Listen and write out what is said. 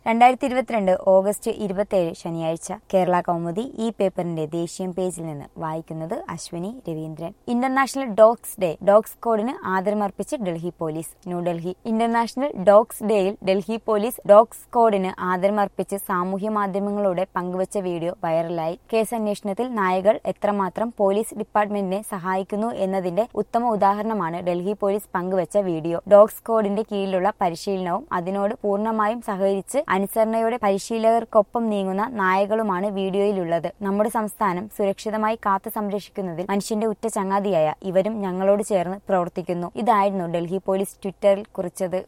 രണ്ടായിരത്തി ഇരുപത്തിരണ്ട് ഓഗസ്റ്റ് ഇരുപത്തിയേഴ് ശനിയാഴ്ച കേരള കൗമുദി ഈ പേപ്പറിന്റെ ദേശീയ പേജിൽ നിന്ന് വായിക്കുന്നത് Aswini Raveendran international dogs day dogs കോഡിന് ആദരമർപ്പിച്ച് Delhi police New Delhi international dogs ഡേയിൽ ഡൽഹി പോലീസ് ഡോഗ്സ് കോഡിന് ആദരമർപ്പിച്ച് സാമൂഹ്യ മാധ്യമങ്ങളിലൂടെ പങ്കുവച്ച വീഡിയോ വൈറലായി കേസ് അന്വേഷണത്തിൽ നായകൾ എത്രമാത്രം പോലീസ് ഡിപ്പാർട്ട്മെന്റിനെ സഹായിക്കുന്നു എന്നതിന്റെ ഉത്തമ ഉദാഹരണമാണ് ഡൽഹി പോലീസ് പങ്കുവച്ച വീഡിയോ ഡോഗ്സ് കോഡിന്റെ കീഴിലുള്ള പരിശീലനവും അതിനോട് പൂർണ്ണമായും സഹകരിച്ച് അനുസരണയോടെ പരിശീലകർക്കൊപ്പം നീങ്ങുന്ന നായകളുമാണ് വീഡിയോയിലുള്ളത് നമ്മുടെ സംസ്ഥാനം സുരക്ഷിതമായി കാത്തു സംരക്ഷിക്കുന്നതിൽ മനുഷ്യന്റെ ഉറ്റ ചങ്ങാതിയായ ഇവരും ഞങ്ങളോട് ചേർന്ന് പ്രവർത്തിക്കുന്നു ഇതായിരുന്നു ഡൽഹി പോലീസ് ട്വിറ്ററിൽ കുറിച്ചത്